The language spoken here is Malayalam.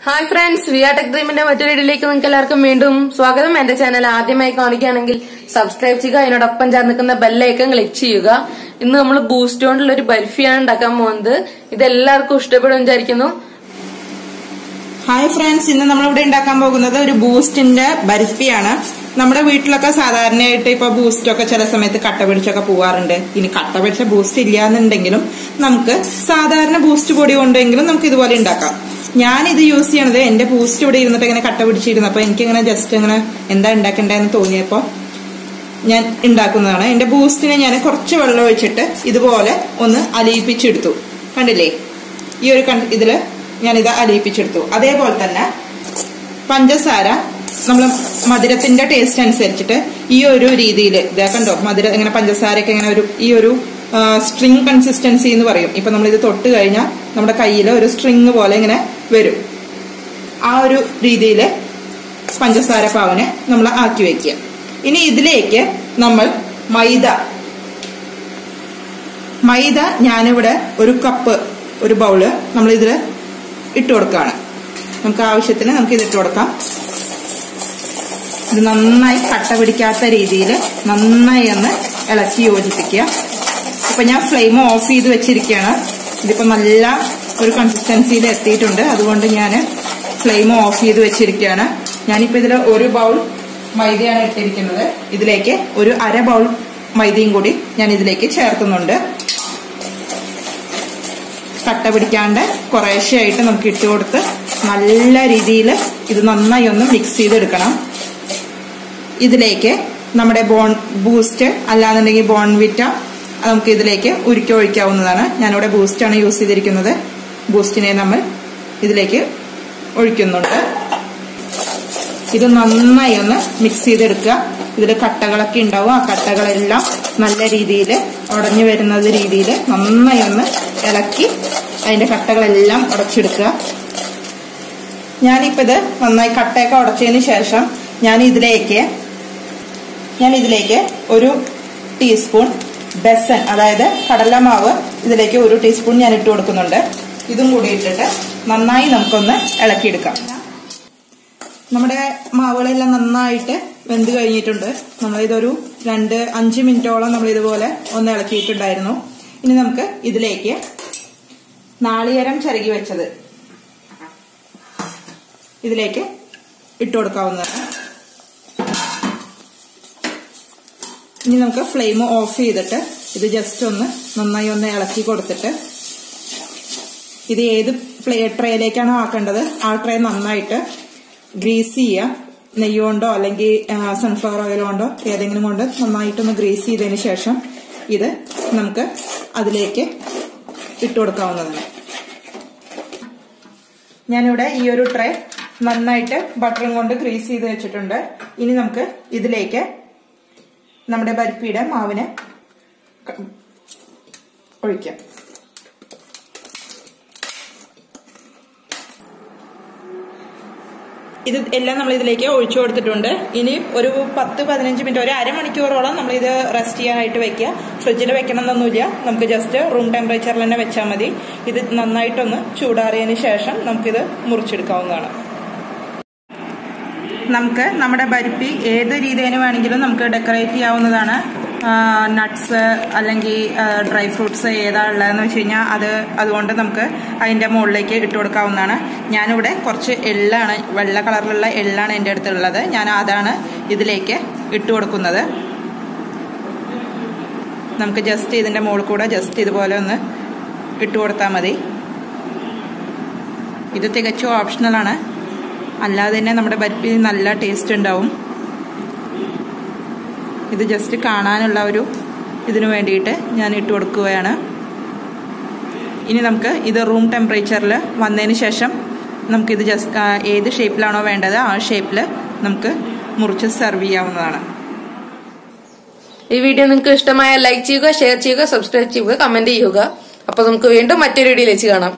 ഹായ് ഫ്രണ്ട്സ് വിയാ ടെക് ഡ്രീമിന്റെ മറ്റൊരു വീഡിയോയിലേക്ക് നിങ്ങൾക്ക് എല്ലാവർക്കും വീണ്ടും സ്വാഗതം എന്റെ ചാനൽ ആദ്യമായി കാണിക്കുകയാണെങ്കിൽ സബ്സ്ക്രൈബ് ചെയ്യുക അതിനോടൊപ്പം ചേർന്ന് നിൽക്കുന്ന ബെല്ലൈക്കൺ ക്ലിക്ക് ചെയ്യുക ഇന്ന് നമ്മൾ ബൂസ്റ്റ് കൊണ്ടുള്ള ഒരു ബർഫിയാണ് ഉണ്ടാക്കാൻ പോകുന്നത് ഇത് എല്ലാവർക്കും ഇഷ്ടപ്പെടും വിചാരിക്കുന്നു ഹായ് ഫ്രണ്ട്സ് ഇന്ന് നമ്മളിവിടെ ഉണ്ടാക്കാൻ പോകുന്നത് ഒരു ബൂസ്റ്റിന്റെ ബർഫിയാണ് നമ്മുടെ വീട്ടിലൊക്കെ സാധാരണയായിട്ട് ഇപ്പൊ ബൂസ്റ്റ് ഒക്കെ ചില സമയത്ത് കട്ട പിടിച്ചൊക്കെ പോവാറുണ്ട് ഇനി കട്ട പിടിച്ച ബൂസ്റ്റ് ഇല്ല എന്നുണ്ടെങ്കിലും നമുക്ക് സാധാരണ ബൂസ്റ്റ് പൊടി കൊണ്ടെങ്കിലും നമുക്ക് ഇതുപോലെ ഉണ്ടാക്കാം ഞാൻ ഇത് യൂസ് ചെയ്യണത് എന്റെ ബൂസ്റ്റ് ഇവിടെ ഇരുന്നിട്ട് ഇങ്ങനെ കട്ട പിടിച്ചിരുന്നു അപ്പൊ എനിക്കിങ്ങനെ ജസ്റ്റ് ഇങ്ങനെ എന്താ ഉണ്ടാക്കണ്ടെന്ന് തോന്നിയപ്പോ ഞാൻ ഉണ്ടാക്കുന്നതാണ് എന്റെ ബൂസ്റ്റിനെ ഞാൻ കുറച്ച് വെള്ളം ഒഴിച്ചിട്ട് ഇതുപോലെ ഒന്ന് അലിയിപ്പിച്ചെടുത്തു കണ്ടില്ലേ ഈ ഒരു കൺ- ഇതില് ഞാനിത് അലിയിപ്പിച്ചെടുത്തു അതേപോലെ തന്നെ പഞ്ചസാര നമ്മൾ മധുരത്തിന്റെ ടേസ്റ്റ് അനുസരിച്ചിട്ട് ഈ ഒരു രീതിയിൽ ഇതാ കണ്ടോ മധുര ഇങ്ങനെ പഞ്ചസാരയൊക്കെ ഇങ്ങനെ ഒരു ഈ ഒരു സ്ട്രിങ് കൺസിസ്റ്റൻസി എന്ന് പറയും ഇപ്പൊ നമ്മൾ ഇത് തൊട്ട് കഴിഞ്ഞാൽ നമ്മുടെ കയ്യിൽ ഒരു സ്ട്രിങ് പോലെ ഇങ്ങനെ വരും ആ ഒരു രീതിയിൽ പഞ്ചസാര പാവനെ നമ്മൾ ആക്കി വെക്കുക ഇനി ഇതിലേക്ക് നമ്മൾ മൈദ മൈദ ഞാനിവിടെ ഒരു കപ്പ് ഒരു ബൗള് നമ്മൾ ഇതിൽ ഇട്ട് കൊടുക്കുകയാണ് നമുക്ക് ആവശ്യത്തിന് നമുക്ക് ഇത് ഇട്ട് കൊടുക്കാം ഇത് നന്നായി കട്ട പിടിക്കാത്ത രീതിയിൽ നന്നായി ഒന്ന് ഇളക്കി യോജിപ്പിക്കുക ഇപ്പൊ ഞാൻ ഫ്ലെയിം ഓഫ് ചെയ്ത് വെച്ചിരിക്കുകയാണ് ഇതിപ്പോ നല്ല ഒരു കൺസിസ്റ്റൻസിയിൽ എത്തിയിട്ടുണ്ട് അതുകൊണ്ട് ഞാൻ ഫ്ലെയിം ഓഫ് ചെയ്ത് വെച്ചിരിക്കുകയാണ് ഞാനിപ്പോ ഇതിൽ ഒരു ബൗൾ മൈദയാണ് ഇട്ടിരിക്കുന്നത് ഇതിലേക്ക് ഒരു അര ബൗൾ മൈദയും കൂടി ഞാൻ ഇതിലേക്ക് ചേർത്തുന്നുണ്ട് കട്ട പിടിക്കാണ്ട് കുറേശ്ശെയായിട്ട് നമുക്ക് ഇട്ട് കൊടുത്ത് നല്ല രീതിയിൽ ഇത് നന്നായി ഒന്ന് മിക്സ് ചെയ്തെടുക്കണം ഇതിലേക്ക് നമ്മുടെ ബോൺ ബൂസ്റ്റ് അല്ലാന്നുണ്ടെങ്കിൽ ബോൺവിറ്റ അത് നമുക്ക് ഇതിലേക്ക് ഉരുക്കി ഒഴിക്കാവുന്നതാണ് ഞാനിവിടെ ബൂസ്റ്റാണ് യൂസ് ചെയ്തിരിക്കുന്നത് ബൂസ്റ്റിനെ നമ്മൾ ഇതിലേക്ക് ഒഴിക്കുന്നുണ്ട് ഇത് നന്നായി ഒന്ന് മിക്സ് ചെയ്തെടുക്കുക ഇതിൽ കട്ടകളൊക്കെ ഉണ്ടാവും ആ കട്ടകളെല്ലാം നല്ല രീതിയിൽ ഉടഞ്ഞു വരുന്നത് രീതിയിൽ നന്നായി ഒന്ന് ഇളക്കി അതിന്റെ കട്ടകളെല്ലാം ഉടച്ചെടുക്കുക ഞാനിപ്പോ ഇത് നന്നായി കട്ടയൊക്കെ ഉടച്ചതിന് ശേഷം ഞാൻ ഇതിലേക്ക് ഞാൻ ഇതിലേക്ക് ഒരു ടീസ്പൂൺ ബെസൻ അതായത് കടലമാവ് ഇതിലേക്ക് ഒരു ടീസ്പൂൺ ഞാൻ ഇട്ട് കൊടുക്കുന്നുണ്ട് ഇതും കൂടി ഇട്ടിട്ട് നന്നായി നമുക്കൊന്ന് ഇളക്കിയെടുക്കാം നമ്മുടെ മാവുകളെല്ലാം നന്നായിട്ട് വെന്ത് കഴിഞ്ഞിട്ടുണ്ട് നമ്മളിതൊരു രണ്ട് അഞ്ച് മിനിറ്റോളം നമ്മൾ ഇതുപോലെ ഒന്ന് ഇളക്കിയിട്ടുണ്ടായിരുന്നു ഇനി നമുക്ക് ഇതിലേക്ക് നാളികേരം ചിരകി വെച്ചത് ഇതിലേക്ക് ഇട്ട് കൊടുക്കാവുന്നതാണ് ഇനി നമുക്ക് ഫ്ലെയിം ഓഫ് ചെയ്തിട്ട് ഇത് ജസ്റ്റ് ഒന്ന് നന്നായി ഒന്ന് ഇളക്കി കൊടുത്തിട്ട് ഇത് ഏത് പ്ലേ ട്രേയിലേക്കാണോ ആക്കേണ്ടത് ആ ട്രേ നന്നായിട്ട് ഗ്രീസ് ചെയ്യുക നെയ്യ് കൊണ്ടോ അല്ലെങ്കിൽ സൺഫ്ലവർ ഓയിൽ കൊണ്ടോ ഏതെങ്കിലും കൊണ്ട് നന്നായിട്ടൊന്ന് ഗ്രീസ് ചെയ്തതിന് ശേഷം ഇത് നമുക്ക് അതിലേക്ക് ഇട്ട് കൊടുക്കാവുന്നതാണ് ഞാനിവിടെ ഈ ഒരു ട്രേ നന്നായിട്ട് ബട്ടറും കൊണ്ട് ഗ്രീസ് ചെയ്ത് വെച്ചിട്ടുണ്ട് ഇനി നമുക്ക് ഇതിലേക്ക് നമ്മുടെ ബർഫിയുടെ മാവിനെ ക- ഒഴിക്കാം ഇത് എല്ലാം നമ്മൾ ഇതിലേക്ക് ഒഴിച്ചു കൊടുത്തിട്ടുണ്ട് ഇനി ഒരു പത്ത് പതിനഞ്ച് മിനിറ്റ് ഒരു അരമണിക്കൂറോളം നമ്മൾ ഇത് റെസ്റ്റ് ചെയ്യാനായിട്ട് വെക്കുക ഫ്രിഡ്ജിൽ വെക്കണം എന്നൊന്നുമില്ല നമുക്ക് ജസ്റ്റ് റൂം ടെമ്പറേച്ചറിൽ തന്നെ വെച്ചാൽ മതി ഇത് നന്നായിട്ടൊന്ന് ചൂടാറിയതിന് ശേഷം നമുക്കിത് മുറിച്ചെടുക്കാവുന്നതാണ് നമുക്ക് നമ്മുടെ ബരിപ്പി ഏത് രീതിയിൽ വേണമെങ്കിലും നമുക്ക് ഡെക്കറേറ്റ് ചെയ്യാവുന്നതാണ് നട്ട്സ് അല്ലെങ്കിൽ ഡ്രൈ ഫ്രൂട്ട്സ് ഏതാ ഉള്ളതെന്ന് വെച്ച് കഴിഞ്ഞാൽ അത് അതുകൊണ്ട് നമുക്ക് അതിൻ്റെ മുകളിലേക്ക് ഇട്ട് കൊടുക്കാവുന്നതാണ് ഞാനിവിടെ കുറച്ച് എള്ളാണ് വെള്ള കളറിലുള്ള എള്ളാണ് എൻ്റെ അടുത്തുള്ളത് ഞാൻ അതാണ് ഇതിലേക്ക് ഇട്ട് കൊടുക്കുന്നത് നമുക്ക് ജസ്റ്റ് ഇതിൻ്റെ മുകളിൽ കൂടെ ജസ്റ്റ് ഇതുപോലെ ഒന്ന് ഇട്ട് കൊടുത്താൽ മതി ഇത് തികച്ചും ഓപ്ഷണലാണ് അല്ലാതെ തന്നെ നമ്മുടെ ബർഫി നല്ല ടേസ്റ്റ് ഉണ്ടാവും ഇത് ജസ്റ്റ് കാണാനുള്ള ഒരു ഇതിനു വേണ്ടിയിട്ട് ഞാൻ ഇട്ട് കൊടുക്കുകയാണ് ഇനി നമുക്ക് ഇത് റൂം ടെമ്പറേച്ചറിൽ വന്നതിന് ശേഷം നമുക്കിത് ജസ്റ്റ് ഏത് ഷേപ്പിലാണോ വേണ്ടത് ആ ഷേപ്പിൽ നമുക്ക് മുറിച്ച് സെർവ് ചെയ്യാവുന്നതാണ് ഈ വീഡിയോ നിങ്ങൾക്ക് ഇഷ്ടമായ ലൈക്ക് ചെയ്യുക ഷെയർ ചെയ്യുക സബ്സ്ക്രൈബ് ചെയ്യുക കമന്റ് ചെയ്യുക അപ്പൊ നമുക്ക് വീണ്ടും മറ്റൊരു വീഡിയോയിൽ വെച്ച് കാണാം